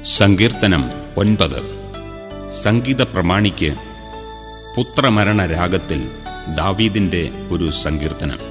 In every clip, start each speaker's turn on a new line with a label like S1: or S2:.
S1: സങ്കീർത്തനം ഒൻപത് സംഗീത പ്രമാണിക്ക് പുത്രമരണ രാഗത്തിൽ ദാവീദിന്റെ ഒരു സങ്കീർത്തനം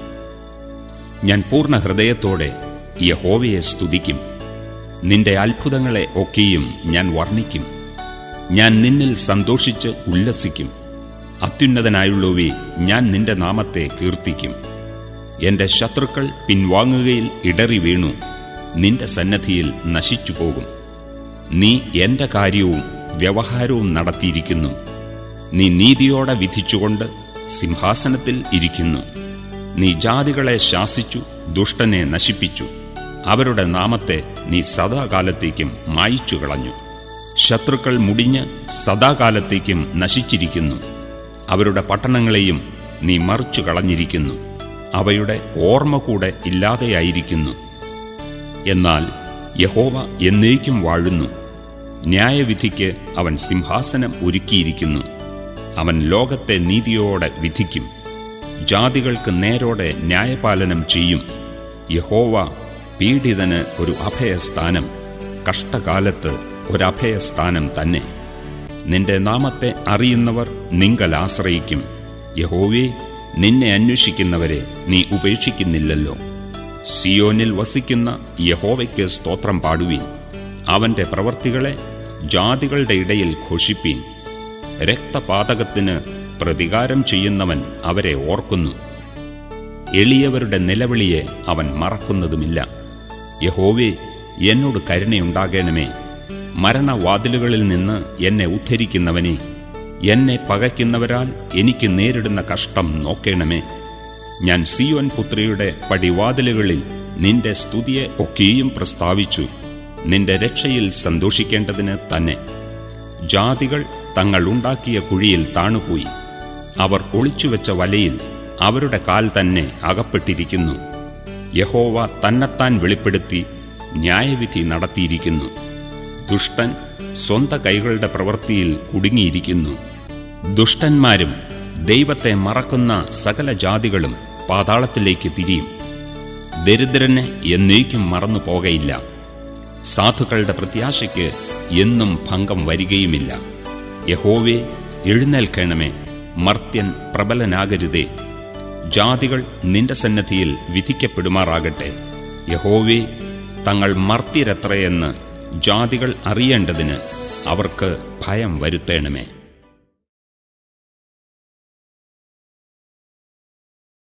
S1: ഞാൻ പൂർണ്ണ ഹൃദയത്തോടെ യഹോവയെ സ്തുതിക്കും നിന്റെ അത്ഭുതങ്ങളെ ഒക്കെയും ഞാൻ വർണ്ണിക്കും ഞാൻ നിന്നിൽ സന്തോഷിച്ച് ഉല്ലസിക്കും അത്യുന്നതനായുള്ളവേ ഞാൻ നിന്റെ നാമത്തെ കീർത്തിക്കും എന്റെ ശത്രുക്കൾ പിൻവാങ്ങുകയിൽ ഇടറി വീണു നിന്റെ സന്നദ്ധിയിൽ നശിച്ചു പോകും നീ എന്റെ കാര്യവും വ്യവഹാരവും നടത്തിയിരിക്കുന്നു നീ നീതിയോടെ വിധിച്ചുകൊണ്ട് സിംഹാസനത്തിൽ ഇരിക്കുന്നു നീ ജാതികളെ ശാസിച്ചു ദുഷ്ടനെ നശിപ്പിച്ചു അവരുടെ നാമത്തെ നീ സദാകാലത്തേക്കും മായിച്ചു കളഞ്ഞു ശത്രുക്കൾ മുടിഞ്ഞ് സദാകാലത്തേക്കും നശിച്ചിരിക്കുന്നു അവരുടെ പട്ടണങ്ങളെയും നീ മറിച്ചു കളഞ്ഞിരിക്കുന്നു അവയുടെ ഓർമ്മ കൂടെ ഇല്ലാതെയായിരിക്കുന്നു എന്നാൽ യഹോവ എന്നേക്കും വാഴുന്നു ന്യായവിധിക്ക് അവൻ സിംഹാസനം ഒരുക്കിയിരിക്കുന്നു അവൻ ലോകത്തെ നീതിയോടെ വിധിക്കും ജാതികൾക്ക് നേരോടെ ന്യായപാലനം ചെയ്യും യഹോവ പീഡിതന് ഒരു അഭയസ്ഥാനം കഷ്ടകാലത്ത് ഒരഭയസ്ഥാനം തന്നെ നിന്റെ നാമത്തെ അറിയുന്നവർ നിങ്കൽ ആശ്രയിക്കും യഹോവേ നിന്നെ അന്വേഷിക്കുന്നവരെ നീ ഉപേക്ഷിക്കുന്നില്ലല്ലോ സിയോനിൽ വസിക്കുന്ന യഹോവയ്ക്ക് സ്തോത്രം പാടുവീൻ അവന്റെ പ്രവർത്തികളെ ജാതികളുടെ ഇടയിൽ ഘോഷിപ്പീൻ രക്തപാതകത്തിന് പ്രതികാരം ചെയ്യുന്നവൻ അവരെ ഓർക്കുന്നു എളിയവരുടെ നിലവിളിയെ അവൻ മറക്കുന്നതുമില്ല യഹോവേ എന്നോട് കരുണയുണ്ടാകണമേ മരണവാതിലുകളിൽ നിന്ന് എന്നെ ഉദ്ധരിക്കുന്നവനെ എന്നെ പകയ്ക്കുന്നവരാൽ എനിക്ക് നേരിടുന്ന കഷ്ടം നോക്കേണമേ ഞാൻ സിയോൻ പുത്രിയുടെ പടിവാതിലുകളിൽ നിന്റെ സ്തുതിയെ ഒക്കെയും പ്രസ്താവിച്ചു നിന്റെ രക്ഷയിൽ സന്തോഷിക്കേണ്ടതിന് തന്നെ ജാതികൾ തങ്ങൾ ഉണ്ടാക്കിയ കുഴിയിൽ താണുപോയി അവർ ഒളിച്ചുവെച്ച വലയിൽ അവരുടെ കാൽ തന്നെ അകപ്പെട്ടിരിക്കുന്നു യഹോവ തന്നെത്താൻ വെളിപ്പെടുത്തി ന്യായവിധി നടത്തിയിരിക്കുന്നു ദുഷ്ടൻ സ്വന്ത കൈകളുടെ പ്രവൃത്തിയിൽ കുടുങ്ങിയിരിക്കുന്നു ദുഷ്ടന്മാരും ദൈവത്തെ മറക്കുന്ന സകല ജാതികളും പാതാളത്തിലേക്ക് തിരിയും ദരിദ്രനെ എന്നേക്കും മറന്നു പോകയില്ല സാധുക്കളുടെ പ്രത്യാശയ്ക്ക് എന്നും ഭംഗം വരികയുമില്ല യഹോവേ എഴുന്നേൽക്കണമേ മർത്യൻ പ്രബലനാകരുതേ ജാതികൾ നിന്റെ സന്നദ്ധിയിൽ വിധിക്കപ്പെടുമാറാകട്ടെ യഹോവേ തങ്ങൾ മർത്യരത്രയെന്ന് ജാതികൾ അറിയേണ്ടതിന് അവർക്ക് ഭയം വരുത്തേണമേ